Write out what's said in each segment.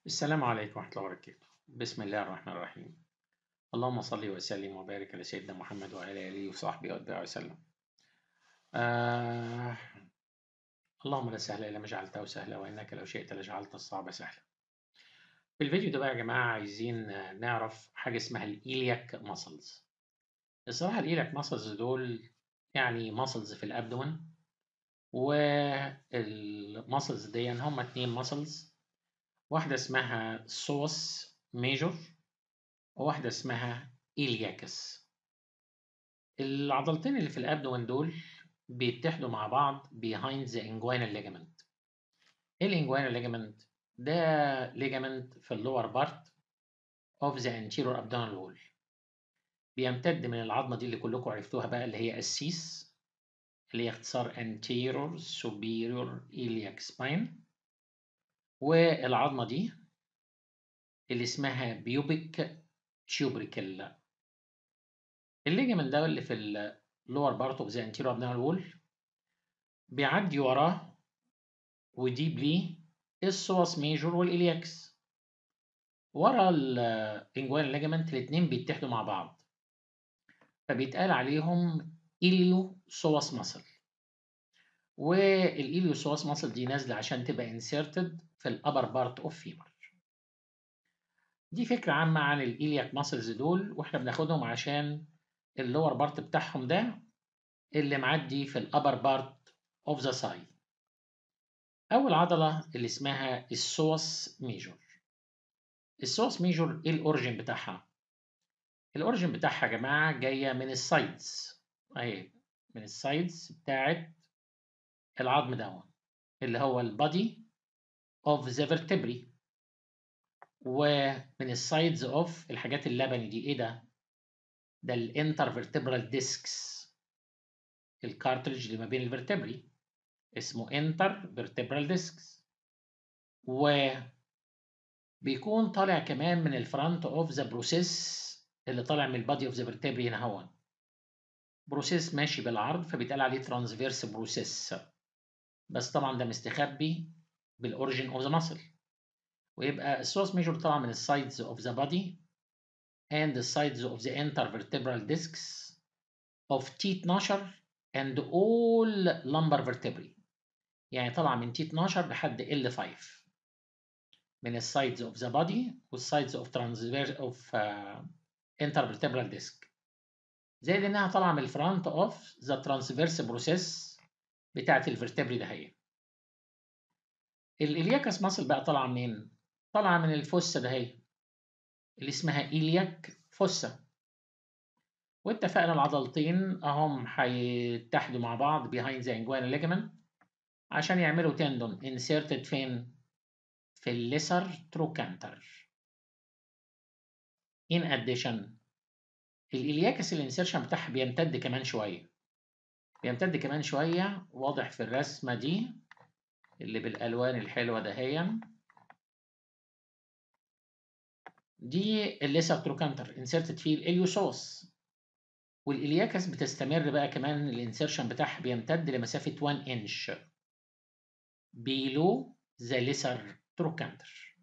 السلام عليكم ورحمة الله وبركاته بسم الله الرحمن الرحيم اللهم صل وسلم وبارك على سيدنا محمد وعلى آله وصحبه وأتباعه وسلم آه... اللهم لا سهل إلا ما جعلته سهلا وإنك لو شئت لجعلت الصعب سهلا في الفيديو ده بقى يا جماعة عايزين نعرف حاجة اسمها الإيلياك ماسلز الصراحة الإيلياك ماسلز دول يعني ماسلز في الأبدومن والماسلز دي هما اتنين ماسلز واحدة اسمها سوس ميجور وواحدة اسمها إلياكس العضلتين اللي في الأبدومن دول بيتحدوا مع بعض behind the inguinal ligament ايه الانجوينال ligament؟ ده ligament في اللور بارت of the anterior abdominal wall بيمتد من العظمة دي اللي كلكم عرفتوها بقى اللي هي السيس اللي هي اختصار anterior superior iliac spine والعظمة دي اللي اسمها بيوبيك تيوبريكل الليجمنت ده اللي في اللور بارت اوف ذا انتيريور ابدومينال وول بيعدي وراه وديبلي السوس ميجور والإلياكس ورا الانجوين ليجمنت الاتنين بيتحدوا مع بعض فبيتقال عليهم إليو سوس ماسل والإليو سوس ماسل دي نازلة عشان تبقى انسيرتد في الأبر بارت اوف فيمر دي فكرة عامة عن الإيلياك ماسلز دول واحنا بناخدهم عشان اللور بارت بتاعهم ده اللي معدي في الأبر بارت اوف ذا سايد أول عضلة اللي اسمها السوس ميجور السوس ميجور إيه الأوريجين بتاعها؟ الأوريجين بتاعها يا جماعة جاية من السايدز أهي من السايدز بتاعت العظم ده اللي هو البادي اوف ذا vertebrae ومن السايدز اوف الحاجات اللبني دي ايه ده؟ ده الانترفيرتبرال ديسكس الكارتريج اللي ما بين الفرتبري اسمه انتر فيرتبرال ديسكس و بيكون طالع كمان من الفرونت اوف ذا بروسيس اللي طالع من البادي اوف ذا فيرتبري هنا هو بروسيس ماشي بالعرض فبيتقال عليه ترانسفيرس بروسيس بس طبعا ده مستخبي بالاوريجين اوف ذا ماسل ويبقى السوس ميجور طبعا من السايدز اوف ذا body and the sides of the intervertebral discs of T12 and all lumbar vertebrae يعني طبعا من T12 لحد L5 من السايدز اوف ذا body والسايدز اوف transverse of uh, intervertebral disc زائد انها طالعه من الفرونت اوف ذا ترانسفيرس بروسيس بتاعت الفرتبري ده هي الالياكس ماسل بقى طالعه منين؟ طالعه من الفوسه ده هي اللي اسمها إيلياك فوسا واتفقنا العضلتين اهم هيتحدوا مع بعض behind the inguinal ligament عشان يعملوا تندون inserted فين؟ في الليسر تروكانتر in addition الإلياكس الانسيرشن بتاعها بيمتد كمان شوية بيمتد كمان شوية واضح في الرسمة دي اللي بالألوان الحلوة دهيا دي الليسر تروكانتر انسرتد فيه الاليوسوس والالياكس بتستمر بقى كمان الانسرشن بتاعها بيمتد لمسافة 1 انش بيلو ذا ليسر تروكانتر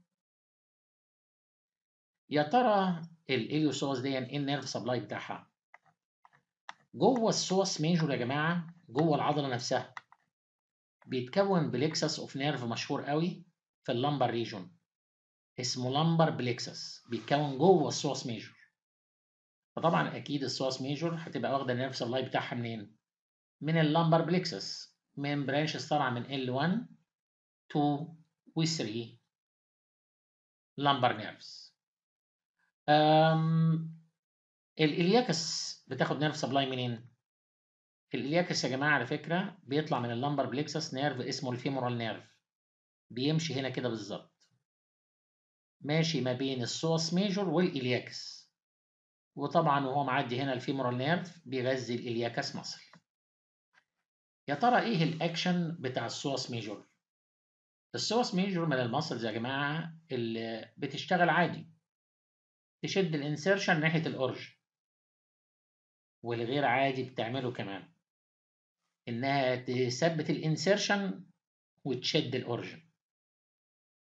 يا ترى الاليوسوس دي ايه النيرف سبلاي بتاعها جوه السوس ميجور يا جماعه جوه العضله نفسها بيتكون بليكسس اوف نيرف مشهور قوي في اللمبر ريجون اسمه لمبر بليكسس بيتكون جوه السوس ميجور فطبعا اكيد السوس ميجور هتبقى واخده النيرف سبلاي بتاعها منين من اللمبر بليكسس من برانشز طالعه من L1 2 و 3 لمبر نيرفز الإلياكس بتاخد نيرف سبلاي منين؟ الإلياكس يا جماعة على فكرة بيطلع من اللمبر بليكسس نيرف اسمه الفيمورال نيرف بيمشي هنا كده بالظبط ماشي ما بين السوس ميجور والإلياكس وطبعا وهو معدي هنا الفيمورال نيرف بيغذي الإلياكس مصل يا ترى ايه الاكشن بتاع السوس ميجور السوس ميجور من المسلز يا جماعة اللي بتشتغل عادي تشد الانسيرشن ناحية الأورج والغير عادي بتعمله كمان إنها تثبت الانسيرشن وتشد الأورجن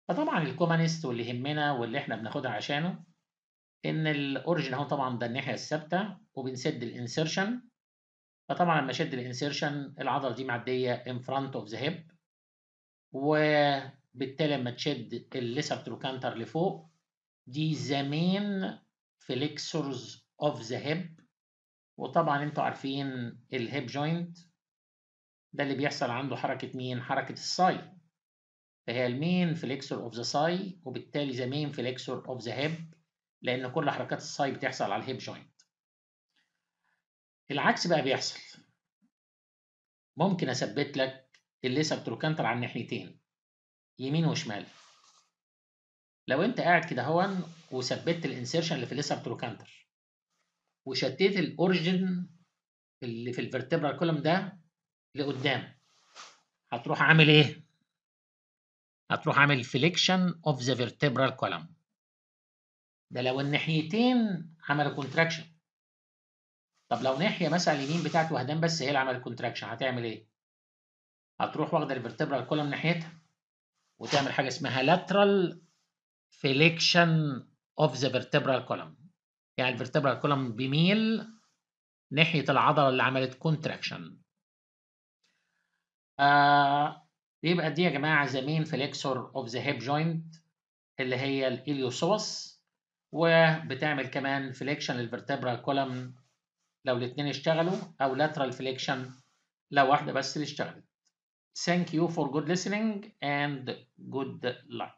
فطبعا الكومانست واللي يهمنا واللي احنا بناخدها عشانه ان الاوريجن اهو طبعا ده الناحيه الثابته وبنسد الانسيرشن فطبعا لما اشد الانسيرشن العضله دي معديه ان فرونت اوف ذا هيب وبالتالي لما تشد الليسر تروكانتر لفوق دي ذا مين فليكسورز اوف ذا هيب وطبعا انتوا عارفين الهيب جوينت ده اللي بيحصل عنده حركه مين حركه الساي فهي المين فليكسور اوف ذا ساي وبالتالي ذا مين فليكسور اوف ذا هيب لان كل حركات الساي بتحصل على الهيب جوينت العكس بقى بيحصل ممكن اثبت لك الليسر تروكانتر على الناحيتين يمين وشمال لو انت قاعد كده هون وثبت الانسيرشن اللي في الليسر تروكانتر وشديت الاوريجن اللي في الفرتبرال كولوم ده لقدام هتروح عامل ايه هتروح عامل فليكشن اوف ذا فيرتبرال كولوم ده لو الناحيتين عملوا كونتراكشن طب لو ناحيه مثلا اليمين بتاعت وهدان بس هي اللي عملت كونتراكشن هتعمل ايه هتروح واخده الفرتبرال كولوم ناحيتها وتعمل حاجه اسمها lateral flexion of the vertebral column يعني الفرتبرال كولوم بيميل ناحيه العضله اللي عملت كونتراكشن آه يبقى دي يا جماعه ذا مين فليكسور اوف ذا هيب جوينت اللي هي الاليوسوس وبتعمل كمان فليكشن للفرتبرال كولوم لو الاثنين اشتغلوا او lateral flexion لو واحده بس اللي اشتغلت Thank you for good listening and good luck.